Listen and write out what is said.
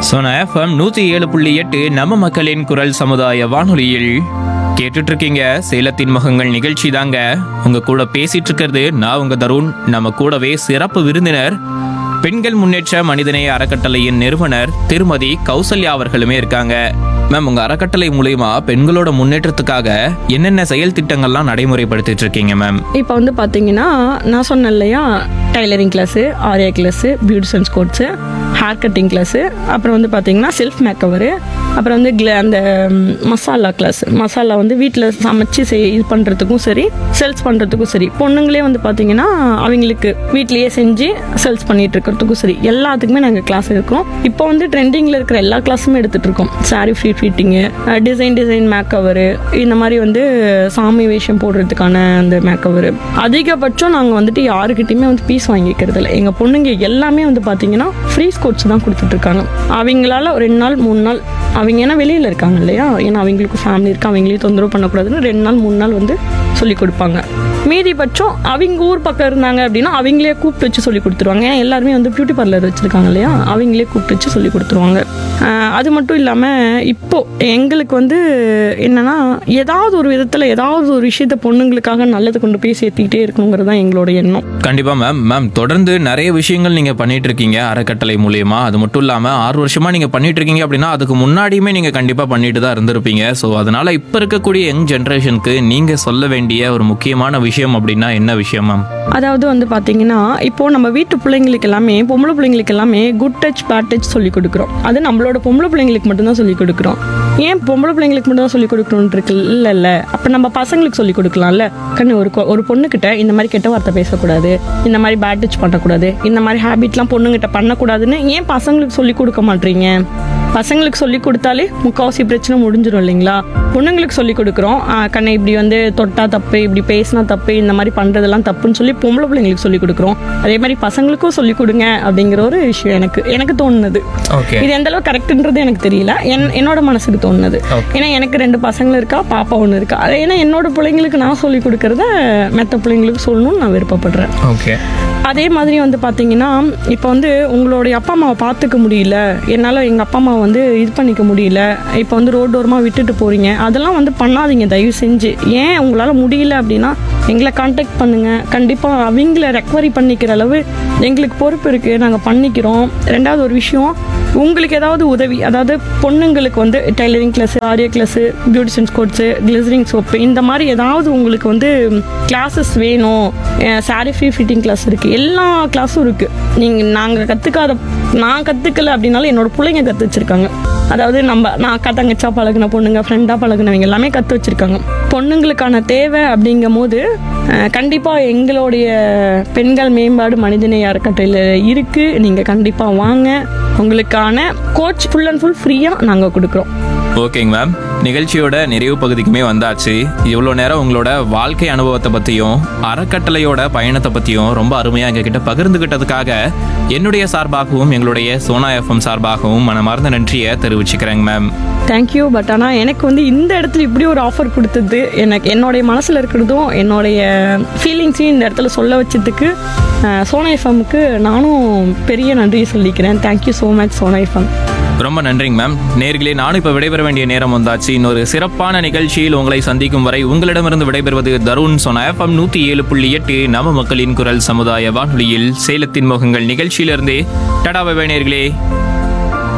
Sona FM நூத்தி ஏழு புள்ளி எட்டு நம்ம மக்களின் குரல் சமுதாய வானொலியில் கேட்டுட்டு இருக்கீங்க சேலத்தின் முகங்கள் நிகழ்ச்சி தாங்க உங்க கூட பேசிட்டு இருக்கிறது நான் உங்க தருண் நம்ம கூடவே சிறப்பு விருந்தினர் பெண்கள் முன்னேற்ற மனிதநேய அறக்கட்டளையின் நிறுவனர் திருமதி கௌசல்யா அவர்களுமே இருக்காங்க மேம் உங்க அறக்கட்டளை மூலியமா பெண்களோட முன்னேற்றத்துக்காக என்னென்ன செயல் திட்டங்கள்லாம் நடைமுறைப்படுத்திட்டு இருக்கீங்க மேம் இப்போ வந்து பார்த்தீங்கன்னா நான் சொன்னேன் இல்லையா tailoring class aari class beauticians course hair cutting class அப்புறம் வந்து பார்த்தீங்கன்னா செல்ஃப் மேக்கவரு அப்புறம் வந்து கிள அந்த ம், மசாலா கிளாஸ் மசாலா வந்து வீட்டில் சமைச்சு செய் இது பண்ணுறதுக்கும் சரி சேல்ஸ் பண்ணுறதுக்கும் சரி பொண்ணுங்களே வந்து பார்த்தீங்கன்னா அவங்களுக்கு வீட்லேயே செஞ்சு சேல்ஸ் பண்ணிட்டு இருக்கிறதுக்கும் சரி எல்லாத்துக்குமே நாங்கள் கிளாஸ் எடுக்கிறோம் இப்போ வந்து ட்ரெண்டிங்கில் இருக்கிற எல்லா கிளாஸுமே எடுத்துகிட்டு இருக்கோம் sari free fitting design design makeover இந்த மாதிரி வந்து சாமி வேஷம் போடுறதுக்கான அந்த மேக்கவரு அதிகபட்சம் நாங்கள் வந்துட்டு யாருக்கிட்டையுமே வந்து பீஸ் வாங்கிக்கிறது இல்லை எங்கள் பொண்ணுங்க எல்லாமே வந்து பார்த்தீங்கன்னா ஃப்ரீ கோர்ஸ் தான் கொடுத்துட்ருக்காங்க அவங்களால ஒரு ரெண்டு நாள் மூணு நாள் அவங்க ஏன்னா வெளியில் இருக்காங்க இல்லையா ஏன்னா அவங்களுக்கு ஃபேமிலி இருக்கு அவங்களையும் தொந்தரவு பண்ணக்கூடாதுன்னு ரெண்டு நாள் மூணு நாள் வந்து சொல்லி கொடுப்பாங்க மீதி பட்சம் அவங்க ஊர் பக்கம் இருந்தாங்க அப்படின்னா அவங்களே கூப்பிட்டு வச்சு சொல்லி கொடுத்துருவாங்க ஏன்னா எல்லாருமே வந்து பியூட்டி பார்லர் வச்சுருக்காங்க இல்லையா அவங்களே கூப்பிட்டு வச்சு சொல்லி கொடுத்துருவாங்க ஆஹ் அது மட்டும் இல்லாமல் இப்போ எங்களுக்கு வந்து என்னன்னா ஏதாவது ஒரு விதத்தில் ஏதாவது ஒரு விஷயத்த பொண்ணுங்களுக்காக நல்லது கொண்டு போய் சேர்த்திக்கிட்டே இருக்கணுங்கிறது தான் எங்களோட எண்ணம் கண்டிப்பா மேம் மேம் தொடர்ந்து நிறைய விஷயங்கள் நீங்க பண்ணிட்டு இருக்கீங்க அறக்கட்டளை மூலியமா அது மட்டும் இல்லாம ஆறு வருஷமா நீங்க பண்ணிட்டு இருக்கீங்க அப்படின்னா அதுக்கு முன்னாடியுமே நீங்க கண்டிப்பா பண்ணிட்டு தான் இருந்திருப்பீங்க ஸோ அதனால இப்ப இருக்கக்கூடிய யங் ஜென்ரேஷனுக்கு நீங்க சொல்ல வேண்டிய ஒரு முக்கியமான விஷயம் அப்படின்னா என்ன விஷயம் மேம் அதாவது வந்து பார்த்தீங்கன்னா இப்போ நம்ம வீட்டு பிள்ளைங்களுக்கு எல்லாமே பொம்பளை பிள்ளைங்களுக்கு எல்லாமே குட் டச் பேட் டச் சொல்லி கொடுக்குறோம் அது நம்மளோட பொம்பளை பிள்ளைங்களுக்கு மட்டும்தான் சொல்லி கொடுக்குறோம் ஏன் பொம்பளை பிள்ளைங்களுக்கு மட்டும் தான் சொல்லி கொடுக்கணும்னு இருக்கு இல்ல இல்ல அப்ப நம்ம பசங்களுக்கு சொல்லி கொடுக்கலாம்ல கண்ணு ஒரு கொ- ஒரு பொண்ணுகிட்ட இந்த மாதிரி கெட்ட வார்த்தை பேசக்கூடாது இந்த மாதிரி பேட் டச் பண்ணக்கூடாது இந்த மாதிரி ஹேபிட்லாம் பொண்ணுகிட்ட பண்ணக்கூடாதுன்னு ஏன் பசங்களுக்கு சொல்லி கொடுக்க மாட்டீங்க பசங்களுக்கு சொல்லி கொடுத்தாலே முக்காவாசி பிரச்சனை முடிஞ்சிடும் இல்லைங்களா பொண்ணுங்களுக்கு சொல்லி கொடுக்குறோம் ஆஹ் கண்ணை இப்படி வந்து தொட்டா தப்பு இப்படி பேசினா தப்பு இந்த மாதிரி பண்றதெல்லாம் தப்புன்னு சொல்லி பொம்பளை பிள்ளைங்களுக்கு சொல்லி கொடுக்குறோம் அதே மாதிரி பசங்களுக்கும் சொல்லி கொடுங்க அப்படிங்கிற ஒரு விஷயம் எனக்கு எனக்கு தோணுனது ஓகே இது எந்த அளவுக்கு கரெக்ட்ன்றது எனக்கு தெரியல என் என்னோட மனசுக்கு தோணுனது ஏன்னா எனக்கு ரெண்டு பசங்களும் இருக்கா பாப்பா ஒன்று இருக்கா அது ஏன்னா என்னோட பிள்ளைங்களுக்கு நான் சொல்லி கொடுக்கறத மற்ற பிள்ளைங்களுக்கு சொல்லணும்னு நான் விருப்பப்படுறேன் ஓகே அதே மாதிரி வந்து பார்த்தீங்கன்னா இப்போ வந்து உங்களுடைய அப்பா அம்மாவை பார்த்துக்க முடியல என்னால் எங்கள் அப்பா அம்மாவை வந்து இது பண்ணிக்க முடியல இப்போ வந்து ரோட்டோரமாக விட்டுட்டு போகிறீங்க அதெல்லாம் வந்து பண்ணாதீங்க தயவு செஞ்சு ஏன் உங்களால் முடியல அப்படின்னா எங்களை காண்டாக்ட் பண்ணுங்கள் கண்டிப்பாக அவங்கள ரெக்கவரி பண்ணிக்கிற அளவு எங்களுக்கு பொறுப்பு இருக்குது நாங்கள் பண்ணிக்கிறோம் ரெண்டாவது ஒரு விஷயம் உங்களுக்கு ஏதாவது உதவி அதாவது பொண்ணுங்களுக்கு வந்து tailoring class aari class beauticians course glycerine soap இந்த மாதிரி ஏதாவது உங்களுக்கு வந்து கிளாஸஸ் வேணும் சாரி ஃப்ரீ ஃபிட்டிங் கிளாஸ் இருக்குது எல்லா கிளாஸும் இருக்குது நீங்கள் நாங்கள் கற்றுக்காத நான் கற்றுக்கல அப்படின்னாலும் என்னோட பிள்ளைங்க கற்று வச்சுருக்காங்க அதாவது நம்ம நான் அக்கா தங்கச்சா பழகுன பொண்ணுங்க ஃப்ரெண்டாக பழகுனவங்க எல்லாமே கற்று வச்சுருக்காங்க பொண்ணுங்களுக்கான தேவை அப்படிங்கும் போது கண்டிப்பாக எங்களுடைய பெண்கள் மேம்பாடு மனிதநேய அறக்கட்டளையில் இருக்குது நீங்கள் கண்டிப்பாக வாங்க உங்களுக்கான கோச் ஃபுல் அண்ட் ஃபுல் ஃப்ரீயாக நாங்கள் கொடுக்குறோம் ஓகேங்க மேம் நிகழ்ச்சியோட நிறைவு பகுதிக்குமே வந்தாச்சு இவ்வளோ நேரம் உங்களோட வாழ்க்கை அனுபவத்தை பற்றியும் அறக்கட்டளையோட பயணத்தை பற்றியும் ரொம்ப அருமையாக எங்ககிட்ட பகிர்ந்துகிட்டதுக்காக என்னுடைய சார்பாகவும் எங்களுடைய சோனா எஃப்எம் சார்பாகவும் மனமார்ந்த நன்றியை தெரிவிச்சுக்கிறேங்க மேம் தேங்க்யூ பட் ஆனால் எனக்கு வந்து இந்த இடத்துல இப்படி ஒரு ஆஃபர் கொடுத்தது எனக்கு என்னுடைய மனசில் இருக்கிறதும் என்னுடைய ஃபீலிங்ஸையும் இந்த இடத்துல சொல்ல வச்சதுக்கு அஹ், சோனா எஃப்எம்க்கு நானும் பெரிய நன்றி சொல்லிக்கிறேன் thank you so much Sona FM ரொம்ப நன்றிங்க மேம் நேர்களே நானும் இப்போ விடைபெற வேண்டிய நேரம் வந்தாச்சு இன்னொரு சிறப்பான நிகழ்ச்சியில் உங்களை சந்திக்கும் வரை உங்களிடமிருந்து விடைபெறுவது தருண் சோனா எஃப்எம் நூற்றி ஏழு புள்ளி எட்டு நம்ம மக்களின் குரல் சமுதாய வானொலியில் சேலத்தின் முகங்கள் நிகழ்ச்சியிலிருந்து டடாவை நேர்களே